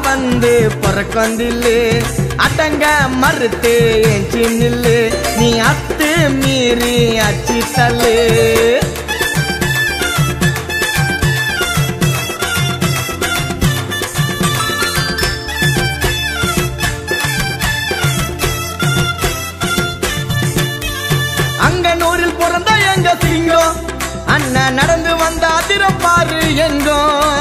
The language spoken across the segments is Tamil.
வந்து பொறக்கொந்தில்லு அடங்க மறுத்து என் சின்னில்லு நீ அத்து மீறி அச்சி தள்ளு அங்கனூரில் பிறந்த எங்க சிங்கம் அண்ணன் நடந்து வந்த அதிரம் பாரு எங்கோ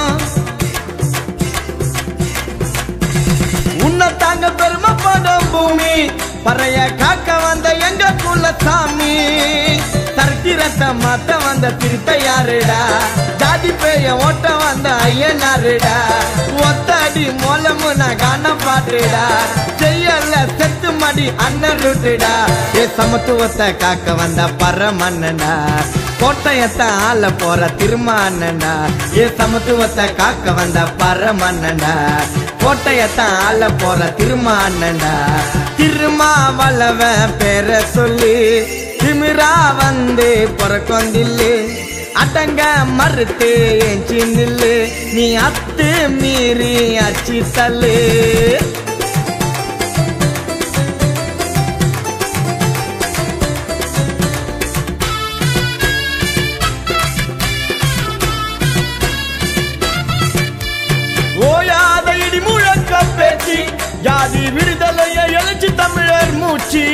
உன்னை தாங்க பெருமைப்படும் பூமி பறைய காக்க வந்த எங்க குல சாமி சரித்திரத்தை மாத்த வந்த திருத்த யாருடா ஜாதி பேய ஓட்ட வந்த ஐயனாருடா ஒத்தடி மூலமு நான் காண பாட்டுடா செய்யல செத்து மடி அண்ணன் ரூட்டுடா ஏ சமத்துவத்தை காக்க வந்த பரமன்னடா கோட்டையத்தை ஆள போற திருமானண்டா ஏ சமத்துவத்தை காக்க வந்த பரமன்னடா கோட்டையத்தை ஆள போற திருமானண்டா திருமாவளவன் பேர சொல்லி திமிரா வந்து பொறக்கொந்தில்லு அடங்க மறுத்து என் சின்னில்லு நீ அத்து மீறி அச்சி தள்ளு ஓயாத இடி முழக்க பேச்சு ஜாதி விடுதலையை எழுச்சி தமிழர் மூச்சு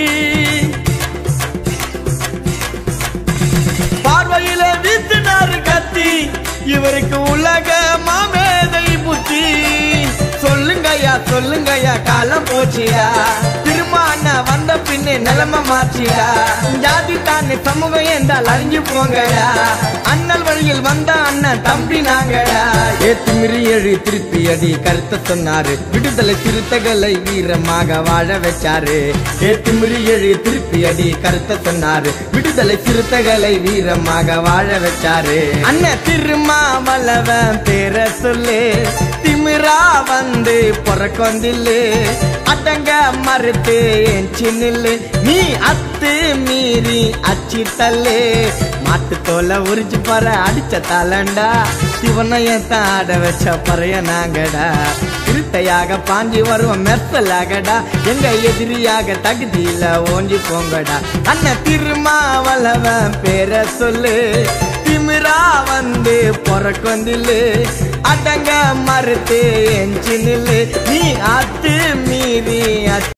பார்வையில வீசினாரு கத்தி இவருக்கு உலக மாமேதை புத்தி சொல்லுங்கய்யா சொல்லுங்கய்யா காலம் போச்சியா திருமான வந்த பின்னே நிலைமை மாற்றியா ஜாதி தானே சமூகம் என்றால் அறிஞ்சு போங்கடா அண்ணல் வழியில் வந்த அண்ணன் தம்பி நாங்கடா ஏத்து மிரி எழு திருப்பி அடி கருத்த சொன்னாரு விடுதலை சிறுத்தைகளை வீரமாக வாழ வச்சாரு ஏத்து மிரி எழு திருப்பி அடி கருத்த சொன்னாரு விடுதலை சிறுத்தைகளை வீரமாக வாழ வச்சாரு அண்ணன் திருமாவளவன் பேர சொல்லு திமிரா வந்து பொறக்கொந்தில்லு அடங்க மறுத்து என் சின்னில்லு நீ அத்து மீறி அச்சி தள்ளு மாட்டு தோலை உரிச்சு பற அடிச்ச தாளண்டா சிவனையன் ஆட வச்ச பறைய நாங்கடா திருத்தையாக பாஞ்சி வருவோம் மெர்சலாகடா எங்க எதிரியாக தகுதியில ஓஞ்சி போங்கடா அண்ணன் திருமாவளவன் பேர சொல்லு திமிரா வந்து பொறக்கொந்தில்லு அடங்க மறுத்து என் சின்னில்லு நீ அத்து மீறி அச்சி